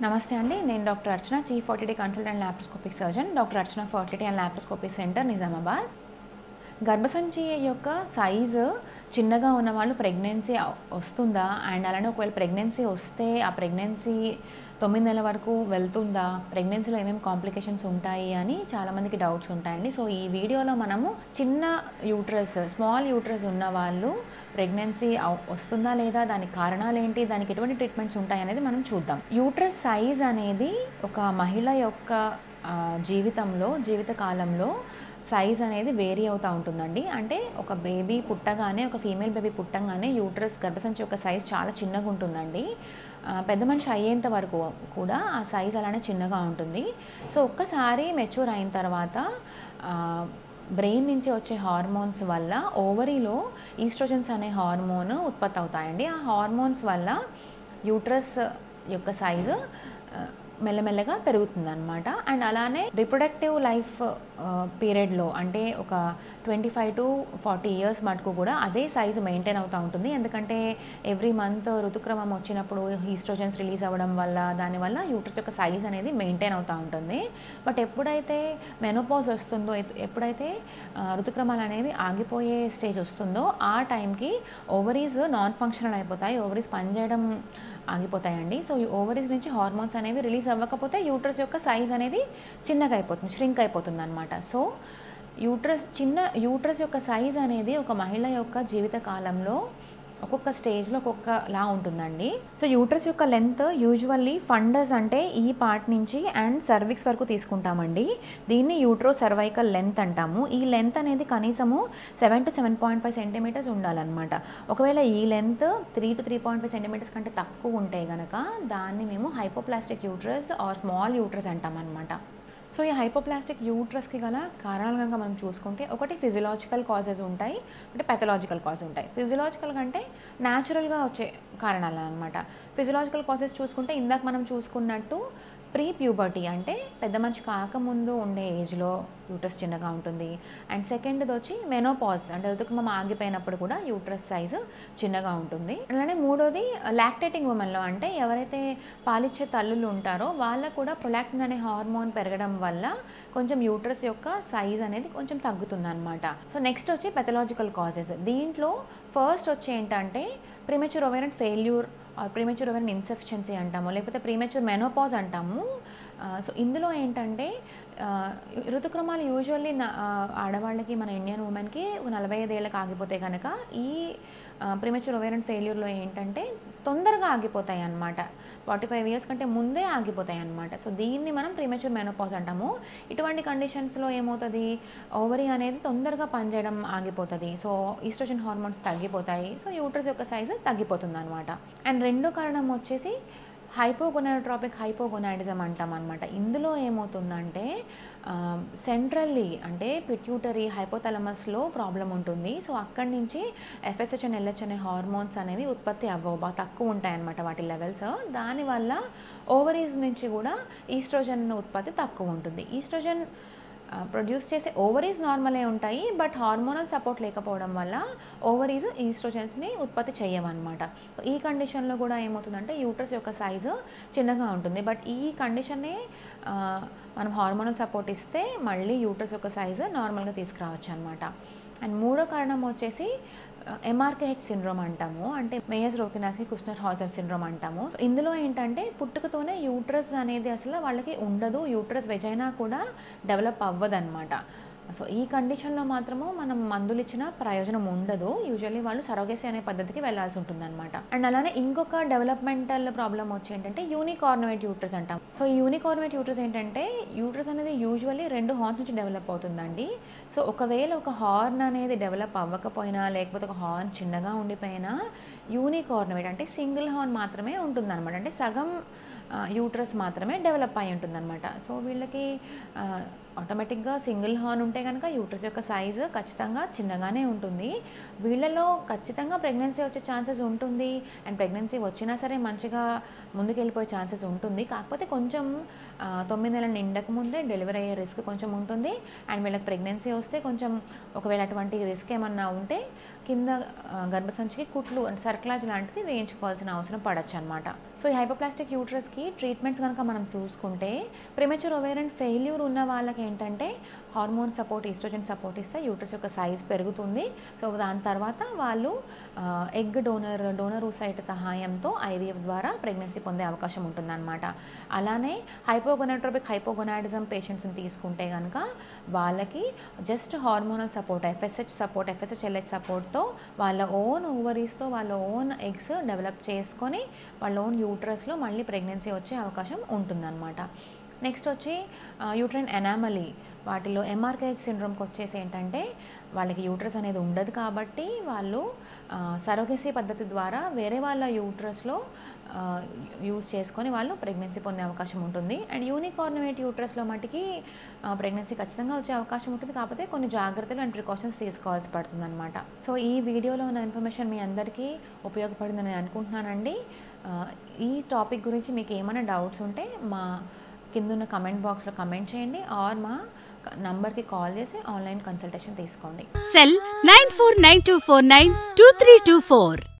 నమస్తే అండి నేను doctor Archana chief fertility consultant laparoscopic surgeon doctor Archana fertility and laparoscopy centre Nizamabad గర్భసంచి యొక్క సైజు చిన్నగా ఉన్న వాళ్ళు ప్రెగ్నెన్సీ వస్తుందా అండ్ అలానే ఒకవేళ ప్రెగ్నెన్సీ వస్తే ఆ ప్రెగ్నెన్సీ తొమ్మిది నెలల వరకు వెళ్తుందా ప్రెగ్నెన్సీలో ఏమేమి కాంప్లికేషన్స్ ఉంటాయి అని చాలామందికి డౌట్స్ ఉంటాయండి సో ఈ వీడియోలో మనము చిన్న యూట్రస్ స్మాల్ యూట్రస్ ఉన్న వాళ్ళు ప్రెగ్నెన్సీ వస్తుందా లేదా దానికి కారణాలు ఏంటి దానికి ఎటువంటి ట్రీట్మెంట్స్ ఉంటాయి అనేది మనం చూద్దాం యూట్రస్ సైజ్ అనేది ఒక మహిళ యొక్క ఆ, జీవితంలో జీవిత కాలంలో సైజ్ అనేది వేరీ అవుతూ ఉంటుందండి అంటే ఒక బేబీ పుట్టగానే ఒక ఫీమేల్ బేబీ పుట్టగానే యూట్రస్ గర్భసంచి యొక్క సైజ్ చాలా చిన్నగా ఉంటుందండి ఆ, పెద్ద మనిషి అయ్యేంత వరకు కూడా ఆ సైజ్ అలానే చిన్నగా ఉంటుంది సో ఒక్కసారి మెచ్యూర్ అయిన తర్వాత బ్రెయిన్ నుంచి వచ్చే హార్మోన్స్ వల్ల ఓవరీలో ఈస్ట్రోజన్స్ అనే హార్మోన్ ఉత్పత్తి అవుతాయండి ఆ హార్మోన్స్ వల్ల యూట్రస్ యొక్క సైజు ఆ, మెల్లమెల్లగా పెరుగుతుందన్నమాట అండ్ అలానే రిప్రొడక్టివ్ లైఫ్ పీరియడ్లో అంటే ఒక twenty five to forty years మటుకు కూడా అదే సైజు మెయింటైన్ అవుతూ ఉంటుంది ఎందుకంటే ఎవ్రీ మంత్ ఋతుక్రమం వచ్చినప్పుడు ఈస్ట్రోజన్స్ రిలీజ్ అవ్వడం వల్ల దానివల్ల యూట్రస్ యొక్క సైజ్ అనేది మెయింటైన్ అవుతూ ఉంటుంది బట్ ఎప్పుడైతే మెనోపాజ్ వస్తుందో ఎప్- ఎప్పుడైతే ఆ, ఋతుక్రమాలు అనేవి ఆగిపోయే స్టేజ్ వస్తుందో ఆ టైంకి ఓవరీస్ నాన్ ఫంక్షనల్ అయిపోతాయి ఓవరీస్ పనిచేయడం ఆగిపోతాయండి సో ఈ ఓవరీస్ నుంచి హార్మోన్స్ అనేవి రిలీజ్ అవ్వకపోతే యూట్రస్ యొక్క సైజ్ అనేది చిన్నగా అయిపోతుంది ష్రింక్ అయిపోతుంది అనమాట సో యూట్రస్ చిన్న యూట్రస్ యొక్క సైజ్ అనేది ఒక మహిళ యొక్క జీవిత కాలంలో ఒక్కొక్క స్టేజ్లో ఒక్కొక్కలా ఉంటుందండి సో యూట్రస్ యొక్క లెంత్ యూజువల్లీ ఫండస్ అంటే ఈ పార్ట్ నుంచి అండ్ సర్విక్స్ వరకు తీసుకుంటామండి దీన్ని యూట్రో సర్వైకల్ లెంత్ అంటాము ఈ లెంత్ అనేది కనీసము seven to seven point five centimetres ఉండాలన్నమాట ఒకవేళ ఈ length three to three point five centimetres కంటే తక్కువ ఉంటే గనక దాన్ని మేము hypoplastic uterus or small uterus అంటాం అనమాట సో ఈ హైపోప్లాస్టిక్ యూట్రస్కి గల కారణాలు కనుక మనం చూసుకుంటే ఒకటి ఫిజియలాజికల్ కాజెస్ ఉంటాయి ఒకటి పెథలాజికల్ కాజ్ ఉంటాయి ఫిజియలాజికల్ కంటే న్యాచురల్గా వచ్చే కారణాలు అనమాట ఫిజియలాజికల్ కాజెస్ చూసుకుంటే ఇందాక మనం చూసుకున్నట్టు ప్రీ ప్యూబర్టీ అంటే పెద్ద మనిషి కాకముందు ఉండే ఏజ్లో యూట్రస్ చిన్నగా ఉంటుంది అండ్ సెకండ్ది వచ్చి మెనోపాజ్ అంటే ఋతుక్రమం ఆగిపోయినప్పుడు కూడా యూట్రస్ సైజు చిన్నగా ఉంటుంది అలానే మూడోది లాక్టేటింగ్ ఉమెన్లో అంటే ఎవరైతే పాలిచ్చే తల్లులు ఉంటారో వాళ్ళకు కూడా ప్రొలాక్టిన్ అనే హార్మోన్ పెరగడం వల్ల కొంచెం యూట్రస్ యొక్క సైజ్ అనేది కొంచెం తగ్గుతుంది అనమాట సో నెక్స్ట్ వచ్చి పెథలాజికల్ కాజెస్ దీంట్లో ఫస్ట్ వచ్చి ఏంటంటే premature ovarian failure premature ovarian insufficiency అంటాము లేకపోతే ప్రీమెచ్యూర్ మెనోపాజ్ అంటాము సో ఇందులో ఏంటంటే ఆ, ఋతుక్రమాలు యూజువల్లీ ఆడవాళ్ళకి మన ఇండియన్ ఉమెన్కి నలభై ఐదేళ్ళకి ఆగిపోతే కనుక ఈ ప్రీమెచ్యూర్ ఓవేరెంట్ ఫెయిల్యూర్లో ఏంటంటే తొందరగా ఆగిపోతాయి అన్నమాట ఫార్టీ ఫైవ్ ఇయర్స్ కంటే ముందే ఆగిపోతాయి అన్నమాట సో దీన్ని మనం ప్రీమెచ్యూర్ మెనోపాజ్ అంటాము ఇటువంటి కండిషన్స్లో ఏమవుతుంది ఓవరీ అనేది తొందరగా పనిచేయడం ఆగిపోతుంది సో ఈస్ట్రోజన్ హార్మోన్స్ తగ్గిపోతాయి సో యూట్రస్ యొక్క సైజు తగ్గిపోతుంది అనమాట అండ్ రెండో కారణం వచ్చేసి హైపోగొనాట్రాపిక్ హైపోగొనాడిజం అంటాం అనమాట ఇందులో ఏమవుతుందంటే సెంట్రల్లీ అంటే పిట్యూటరీ హైపోథలమస్లో ప్రాబ్లం ఉంటుంది సో అక్కడి నుంచి ఎఫ్ఎస్హెచ్ అండ్ ఎల్హెచ్ అనే హార్మోన్స్ అనేవి ఉత్పత్తి అవ్వవు బాగా తక్కువ ఉంటాయి అన్నమాట వాటి లెవెల్స్ దానివల్ల ఓవరీస్ నుంచి కూడా ఈస్ట్రోజన్ ఉత్పత్తి తక్కువ ఉంటుంది ఈస్ట్రోజన్ ప్రొడ్యూస్ చేసే ఓవరీస్ నార్మలే ఉంటాయి బట్ హార్మోనల్ సపోర్ట్ లేకపోవడం వల్ల ఓవరీస్ ఈస్ట్రోజన్స్ని ఉత్పత్తి చేయవన్నమాట ఈ కండిషన్లో కూడా ఏమవుతుందంటే యూట్రస్ యొక్క సైజు చిన్నగా ఉంటుంది బట్ ఈ కండిషన్నే ఆ, మనం హార్మోనల్ సపోర్ట్ ఇస్తే మళ్ళీ యూట్రస్ యొక్క సైజు నార్మల్గా తీసుకురావచ్చు అనమాట అండ్ మూడో కారణం వచ్చేసి ఎంఆర్కేహెచ్ సిండ్రోమ్ అంటాము అంటే Mayer Rokitansky Kuster Hauser syndrome అంటాము సో ఇందులో ఏంటంటే పుట్టుకతోనే యూట్రస్ అనేది అసలు వాళ్ళకి ఉండదు యూట్రస్ వెజైనా కూడా డెవలప్ అవ్వదన్నమాట సో ఈ కండిషన్లో మాత్రము మనం మందులు ఇచ్చిన ప్రయోజనం ఉండదు యూజువల్లీ వాళ్ళు సరోగేసి అనే పద్ధతికి వెళ్ళాల్సి ఉంటుంది అనమాట అండ్ అలానే ఇంకొక డెవలప్మెంటల్ ప్రాబ్లం వచ్చి ఏంటంటే యూనికార్నవేట్ యూట్రస్ అంటాం సో ఈ యూనికార్నవేట్ యూట్రస్ ఏంటంటే యూట్రస్ అనేది యూజువల్లీ రెండు హార్న్స్ నుంచి డెవలప్ అవుతుందండి సో ఒకవేళ ఒక హార్న్ అనేది డెవలప్ అవ్వకపోయినా లేకపోతే ఒక హార్న్ చిన్నగా ఉండిపోయినా యూనికార్నవేట్ అంటే సింగిల్ హార్న్ మాత్రమే ఉంటుందన్నమాట అంటే సగం యూట్రస్ మాత్రమే డెవలప్ అయి ఉంటుందన్నమాట సో వీళ్ళకి ఆటోమేటిక్గా సింగిల్ హార్న్ ఉంటే కనుక యూట్రస్ యొక్క సైజు ఖచ్చితంగా చిన్నగానే ఉంటుంది వీళ్ళలో ఖచ్చితంగా ప్రెగ్నెన్సీ వచ్చే ఛాన్సెస్ ఉంటుంది అండ్ ప్రెగ్నెన్సీ వచ్చినా సరే మంచిగా ముందుకు వెళ్ళిపోయే ఛాన్సెస్ ఉంటుంది కాకపోతే కొంచెం ఆ, తొమ్మిది నెలల నిండక ముందే డెలివరీ అయ్యే రిస్క్ కొంచెం ఉంటుంది అండ్ వీళ్ళకి ప్రెగ్నెన్సీ వస్తే కొంచెం ఒకవేళ అటువంటి రిస్క్ ఏమన్నా ఉంటే కింద ఆ, గర్భసంచికి కుట్లు అంటే సర్క్లాజ్ లాంటిది వేయించుకోవాల్సిన అవసరం పడచ్చు అనమాట సో ఈ హైపోప్లాస్టిక్ యూట్రస్కి ట్రీట్మెంట్స్ కనుక మనం చూసుకుంటే ప్రిమెచ్యూర్ ఓవేరియన్ ఫెయిల్యూర్ ఉన్న వాళ్ళకి ఏంటంటే హార్మోన్ సపోర్ట్ ఈస్ట్రోజన్ సపోర్ట్ ఇస్తే యూట్రస్ యొక్క సైజ్ పెరుగుతుంది సో దాని తర్వాత వాళ్ళు ఎగ్ డోనర్ డోనర్ సైట్ సహాయంతో ఐవీఎఫ్ ద్వారా ప్రెగ్నెన్సీ పొందే అవకాశం ఉంటుందన్నమాట అలానే హైపోగొనాట్రోపిక్ హైపోగొనాడిజం పేషెంట్స్ని తీసుకుంటే కనుక వాళ్ళకి just hormonal support FSH support FSH LH సపోర్ట్తో వాళ్ళ ఓన్ ఓవరీస్తో వాళ్ళ ఓన్ ఎగ్స్ డెవలప్ చేసుకొని వాళ్ళ ఓన్ యూట్రస్లో మళ్ళీ ప్రెగ్నెన్సీ వచ్చే అవకాశం ఉంటుందన్నమాట నెక్స్ట్ వచ్చి యూట్రైన్ ఎనామలీ వాటిలో ఎంఆర్కేహెచ్ సిండ్రోమ్కి వచ్చేసి ఏంటంటే వాళ్ళకి యూట్రస్ అనేది ఉండదు కాబట్టి వాళ్ళు సరోగేసీ పద్ధతి ద్వారా వేరే వాళ్ళ యూట్రస్లో యూజ్ చేసుకొని వాళ్ళు ప్రెగ్నెన్సీ పొందే అవకాశం ఉంటుంది అండ్ యూనికార్నవేట్ యూట్రస్లో మటుకి ప్రెగ్నెన్సీ ఖచ్చితంగా వచ్చే అవకాశం ఉంటుంది కాకపోతే కొన్ని జాగ్రత్తలు అండ్ ప్రికాషన్స్ తీసుకోవాల్సి పడుతుంది అనమాట సో ఈ వీడియోలో ఉన్న ఇన్ఫర్మేషన్ మీ అందరికీ ఉపయోగపడిందని నేను అనుకుంటున్నానండి ఈ టాపిక్ గురించి మీకు ఏమైనా డౌట్స్ ఉంటే మా కింద కమెంట్ బాక్స్లో కమెంట్ చేయండి ఆర్ మా నంబర్కి కాల్ చేసి ఆన్లైన్ కన్సల్టేషన్ తీసుకోండి cell nine four nine two four nine two three two four